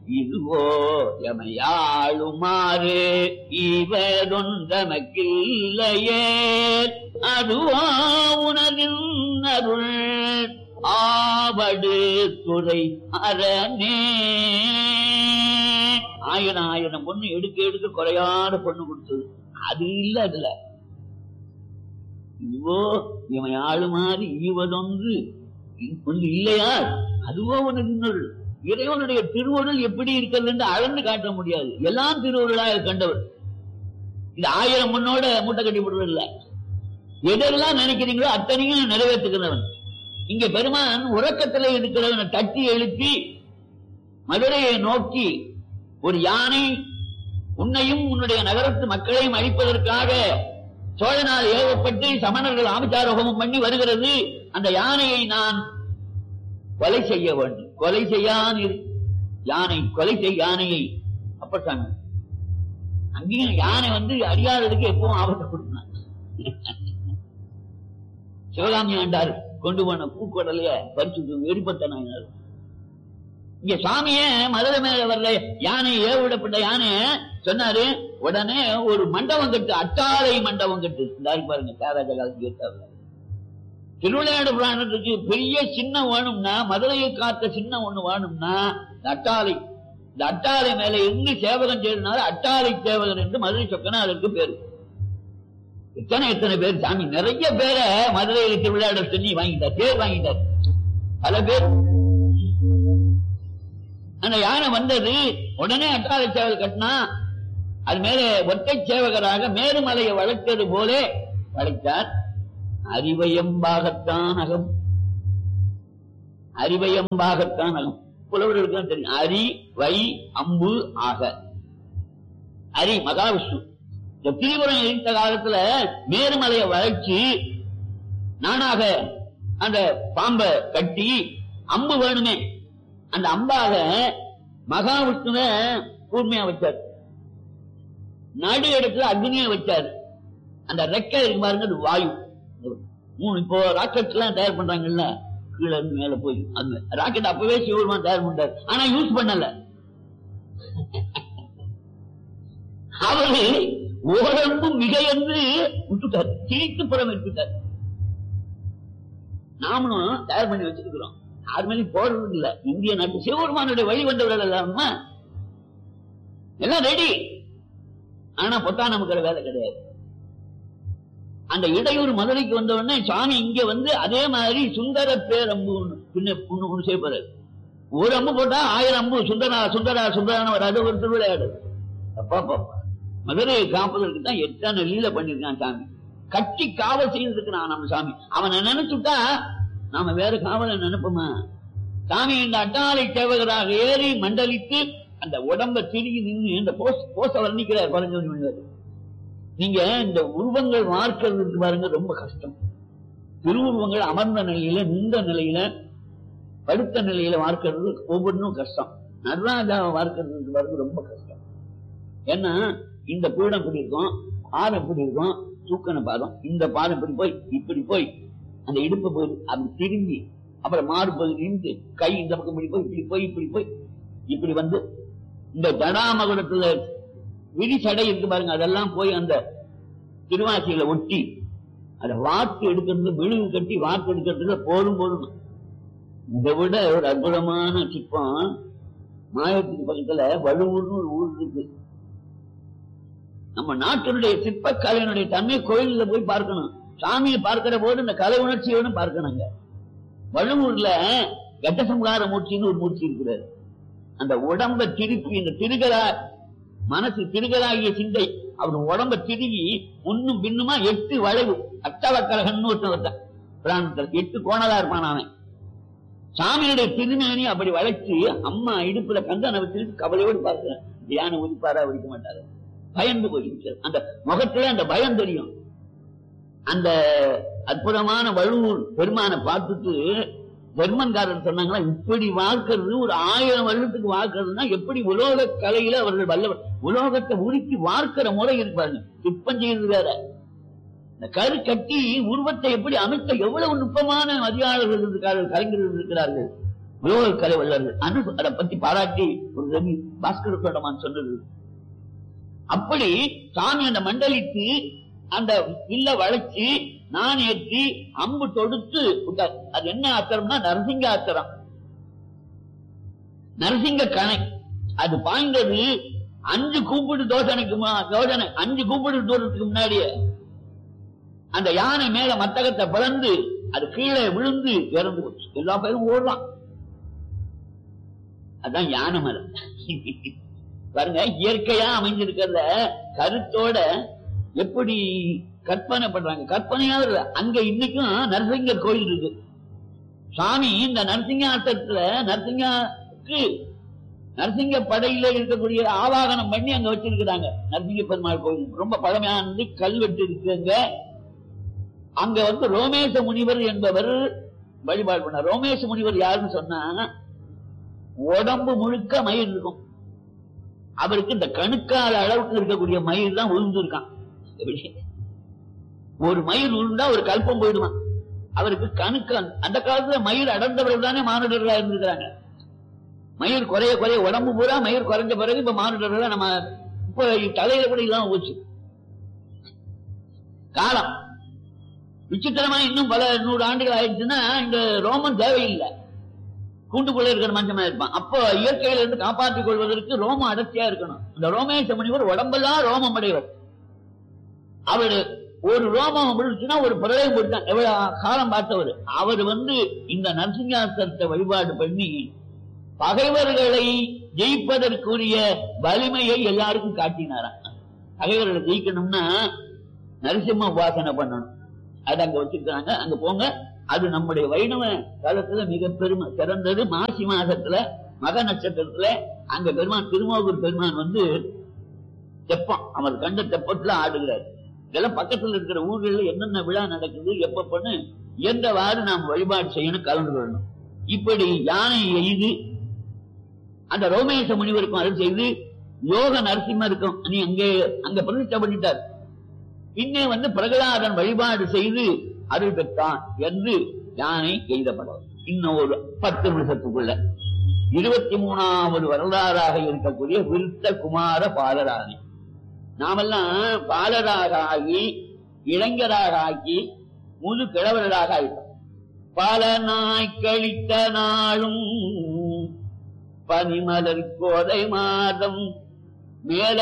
இதுவோ எமையாளுமாறு இவரொன்றமக்கில்லையே அதுவோ உனதின் அருள் ஆவடு துறை அரணே ஆயிரம் ஆயிரம் பொண்ணு எடுக்க எடுக்க குறையாத பொண்ணு கொடுத்தது அது இல்ல அதுல இதுவோ இவன் ஆளுமாறு ஈவதொன்று ஒன்று இல்லையா அதுவோ உனக்கு இன்னொரு இறைவனுடைய திருவருள் எப்படி இருக்கிறது என்று அளந்து காட்ட முடியாது எல்லாம் திருவருளாக கண்டவர் இது ஆயிரம் முன்னோட மூட்டை கட்டி போடுறது இல்ல எதெல்லாம் நினைக்கிறீங்களோ அத்தனையும் நிறைவேற்றுகிறவன் இங்க பெருமான் உறக்கத்துல இருக்கிறவனை தட்டி எழுப்பி மதுரையை நோக்கி ஒரு யானை உன்னையும் உன்னுடைய நகரத்து மக்களையும் அழிப்பதற்காக சோழனால் ஏவப்பட்டு சமணர்கள் ஆபச்சாரோகமும் பண்ணி வருகிறது அந்த யானையை நான் கொலை செய்ய வேண்டும் கொலை செய்யான் இரு. யானை கொலை செய் யானையை அப்பட்டாங்க அங்கேயும் யானை வந்து அறியாததுக்கு எப்பவும் ஆபத்தை கொடுத்தான் சிவகாமி ஆண்டார் கொண்டு போன பூக்கடலைய பறிச்சு வெடிப்பட்ட நாயினார் இங்க சாமிய மதுரை மேல வர்ற யானை ஏவிடப்பட்ட யானை சொன்னாரு உடனே ஒரு மண்டபம் கட்டு அட்டாளை மண்டபம் கட்டு இந்த பாருங்க தேராஜ காலத்துக்கு ஏற்றாரு திருவிளையாடு புராணத்துக்கு பெரிய சின்னம் வேணும்னா மதுரையை காத்த சின்னம் ஒண்ணு வேணும்னா இந்த அட்டாளை இந்த அட்டாளை மேல இருந்து சேவகன் செய்யறதுனால அட்டாளை சேவகன் என்று மதுரை சொக்கனாருக்கு பேரு எத்தனை எத்தனை பேர் சாமி நிறைய பேரை மதுரையில திருவிளையாடல் சொல்லி வாங்கிட்டார் பேர் வாங்கிட்டார் பல பேர் அந்த யானை வந்தது உடனே அட்டாளை சேவல் கட்டினா அது மேல ஒற்றை சேவகராக மேருமலையை வளர்த்தது போலே வளைத்தார் அறிவயம்பாகத்தான் அகம் அறிவயம்பாகத்தான் அகம் புலவர்களுக்கு தான் தெரியும் அரி வை அம்பு ஆக அரி மகாவிஷ்ணு இந்த தீவிரம் இருந்த காலத்துல மேருமலையை வளைச்சு நானாக அந்த பாம்பை கட்டி அம்பு வேணுமே அந்த அம்பாக மகாவிஷ்ணுவ கூர்மையா வச்சார் நடு இடத்துல அக்னியா வச்சார் அந்த ரெக்கை இருக்கு பாருங்க அது வாயு மூணு இப்போ ராக்கெட் எல்லாம் தயார் பண்றாங்கல்ல கீழே இருந்து மேல போய் அது ராக்கெட் அப்பவே சிவருமான் தயார் பண்றாரு ஆனா யூஸ் பண்ணல அவரு ஓரம்பு மிக என்று விட்டுட்டார் கிழித்து புறம் விட்டுட்டார் நாமளும் தயார் பண்ணி வச்சிருக்கிறோம் யார் மேலேயும் போடுறது இல்ல இந்திய நாட்டு சிவபெருமானுடைய வழி வந்தவர்கள் எல்லாருமா எல்லாம் ரெடி ஆனா பொத்தா நமக்கு வேலை கிடையாது அந்த இடையூர் மதுரைக்கு வந்த உடனே சாமி இங்க வந்து அதே மாதிரி சுந்தர பேரம்பு ஒண்ணு பின்ன ஒண்ணு ஒண்ணு செய்யப்படுறாரு ஒரு அம்பு போட்டா ஆயிரம் அம்பு சுந்தரா சுந்தரா சுந்தரான வராது ஒரு திருவிளையாடு அப்பா பாப்பா மதுரையை காப்பதற்கு தான் எத்தனை லீல பண்ணிருக்கான் சாமி கட்டி காவல் செய்திருக்கிறான் நம்ம சாமி அவனை நினைச்சுட்டா நாம வேற காவலை நினைப்போமா சாமி இந்த அட்டாளை சேவகராக ஏறி மண்டலித்து அந்த உடம்ப திருகி நின்று இந்த போஸ் போச வர்ணிக்கிறார் குறைஞ்ச மனிதர் நீங்க இந்த உருவங்கள் வார்க்கிறதுக்கு பாருங்க ரொம்ப கஷ்டம் திருவுருவங்கள் அமர்ந்த நிலையில நின்ற நிலையில படுத்த நிலையில வார்க்கிறது ஒவ்வொன்றும் கஷ்டம் நடராஜாவை வார்க்கிறதுக்கு பாருங்க ரொம்ப கஷ்டம் ஏன்னா இந்த பீடம் இப்படி இருக்கும் பாதம் இப்படி இருக்கும் தூக்கன பாதம் இந்த பாதம் இப்படி போய் இப்படி போய் அந்த இடுப்பு பகுதி அப்படி திரும்பி அப்புறம் மாறு பகுதி இருந்து கை இந்த பக்கம் இப்படி போய் இப்படி போய் இப்படி போய் இப்படி வந்து இந்த ஜடாமகுடத்துல விரி சடை இருக்கு பாருங்க அதெல்லாம் போய் அந்த திருவாசியில ஒட்டி அதை வாக்கு எடுக்கிறது விழுவு கட்டி வாக்கு எடுக்கிறதுல போதும் போதும் இதை விட ஒரு அற்புதமான சிற்பம் மாயத்துக்கு பக்கத்துல வலுவூர்னு ஒரு ஊர் இருக்கு நம்ம நாட்டினுடைய சிற்பக்கலையினுடைய தன்மை கோயில்ல போய் பார்க்கணும் சாமியை பார்க்கிற போது இந்த கலை உணர்ச்சியோடு பார்க்கணுங்க வழுவூர்ல கட்டசம்கார மூர்த்தின்னு ஒரு மூர்த்தி இருக்கிறாரு அந்த உடம்ப திருப்பி இந்த திருகலா மனசு திருகலாகிய சிந்தை அவர் உடம்ப திருகி முன்னும் பின்னுமா எட்டு வளைவு அட்டவக்கரகன்னு ஒருத்தன் வந்தான் பிராணத்தில் எட்டு கோணலா இருப்பான் அவன் சாமியுடைய திருமேனி அப்படி வளைச்சு அம்மா இடுப்புல கந்தனை வச்சிருக்கு கவலையோடு பார்க்கிறேன் தியான உதிப்பாரா உதிக்க மாட்டாரு பயந்து போயிருக்கிறார் அந்த முகத்துல அந்த பயம் தெரியும் அந்த அற்புதமான வழுவூர் பெருமானை பார்த்துட்டு ஜெர்மன்காரர் சொன்னாங்களா இப்படி வாக்குறது ஒரு ஆயிரம் வருடத்துக்கு வாக்குறதுன்னா எப்படி உலோக கலையில அவர்கள் வல்லவர் உலோகத்தை உருக்கி வார்க்கிற முறை இருப்பாங்க சிற்பம் செய்யறது வேற இந்த கரு கட்டி உருவத்தை எப்படி அமைத்த எவ்வளவு நுட்பமான மதியாளர்கள் இருக்கிறார்கள் கலைஞர்கள் இருக்கிறார்கள் உலோக கலை வல்லவர்கள் அனு அதை பத்தி பாராட்டி ஒரு ரவி பாஸ்கர சோழமான் சொன்னது அப்படி சாமி அந்த மண்டலித்து அந்த வில்ல வளைச்சு நான் ஏற்றி அம்பு தொடுத்து விட்டார். அது என்ன ஆத்திரம்னா நரசிங்க ஆத்திரம் நரசிங்க கணை அது பாய்ந்தது அஞ்சு கூப்பிடு தோசனைக்கு மு- தோசனை அஞ்சு கூப்பிடு தூரத்துக்கு முன்னாடியே அந்த யானை மேல மத்தகத்தை பிளந்து அது கீழே விழுந்து இறந்து போச்சு எல்லா பேரும் ஓடுறான் அதான் யானை மரம் பாருங்க இயற்கையா அமைஞ்சிருக்கிறத கருத்தோட எப்படி கற்பனை பண்றாங்க கற்பனையா இல்ல. அங்க இன்னைக்கும் நரசிங்கர் கோயில் இருக்கு சாமி இந்த நரசிங்காசத்துல நரசிங்காக்கு நரசிங்க படையில இருக்கக்கூடிய ஆவாகனம் பண்ணி அங்க வச்சிருக்கிறாங்க நரசிங்க பெருமாள் கோயில் ரொம்ப பழமையானது கல்வெட்டு இருக்குங்க அங்க வந்து ரோமேச முனிவர் என்பவர் வழிபாடு பண்ணார் ரோமேச முனிவர் யாருன்னு சொன்னா உடம்பு முழுக்க மயிர் இருக்கும் அவருக்கு இந்த கணுக்கால அளவுக்கு இருக்கக்கூடிய மயிர் தான் விழுந்திருக்கான் ஒரு மயிர் விழுந்தா ஒரு கல்பம் போயிடுமா அவருக்கு கணுக்க அந்த காலத்துல மயிர் அடர்ந்தவர்கள் தானே மானுடர்களா இருந்திருக்கிறாங்க மயிர் குறைய குறைய உடம்பு பூரா மயிர் குறைஞ்ச பிறகு இப்ப மானுடர்களா நம்ம இப்ப தலையில கூட இல்லாம போச்சு காலம் விசித்திரமா இன்னும் பல நூறு ஆண்டுகள் ஆயிடுச்சுன்னா இந்த ரோமம் தேவையில்லை கூண்டுக்குள்ள இருக்கிற மஞ்சமா இருப்பான் அப்போ இயற்கையில இருந்து காப்பாற்றிக் கொள்வதற்கு ரோமம் அடர்த்தியா இருக்கணும் இந்த ரோமேச முனிவர் உடம்பெல்லாம் ரோமம் அடைவர் அவரு ஒரு ரோமம் விழுச்சுன்னா ஒரு பிரளயம் போட்டான் எவ்வளவு காலம் பார்த்தவர் அவர் வந்து இந்த நரசிங்காசனத்தை வழிபாடு பண்ணி பகைவர்களை ஜெயிப்பதற்குரிய வலிமையை எல்லாருக்கும் காட்டினாராம் பகைவர்களை ஜெயிக்கணும்னா நரசிம்ம உபாசனை பண்ணணும் அது அங்க வச்சிருக்காங்க அங்க போங்க அது நம்முடைய வைணவ காலத்துல மிக பெருமை சிறந்தது மாசி மாசத்துல மக நட்சத்திரத்துல அங்க பெருமான் திருமோகூர் பெருமான் வந்து தெப்பம் அவர் கண்ட தெப்பத்துல ஆடுகிறார் இதெல்லாம் பக்கத்துல இருக்கிற ஊர்கள்ல என்னென்ன விழா நடக்குது எப்ப பண்ணு இயன்றவாறு நாம் வழிபாடு செய்யணும் கலந்து கொள்ளணும் இப்படி யானை எய்து அந்த ரோமேச முனிவருக்கும் அருள் செய்து யோக நரசிம்மருக்கும் நீ அங்கே அங்க பிரதிஷ்டை பண்ணிட்டார் பின்னே வந்து பிரகலாதன் வழிபாடு செய்து அருள் பெற்றான் என்று யானை எய்தப்படும் இன்னும் ஒரு பத்து நிமிஷத்துக்குள்ள இருபத்தி மூணாவது வரலாறாக இருக்கக்கூடிய விருத்த குமார பாலராணி நாமெல்லாம் பாலராக ஆகி இளைஞராக ஆகி முழு கிழவர்களாக ஆயிட்டோம் பல நாய் கழித்த நாளும் பனிமலர் கோதை மாதம் மேல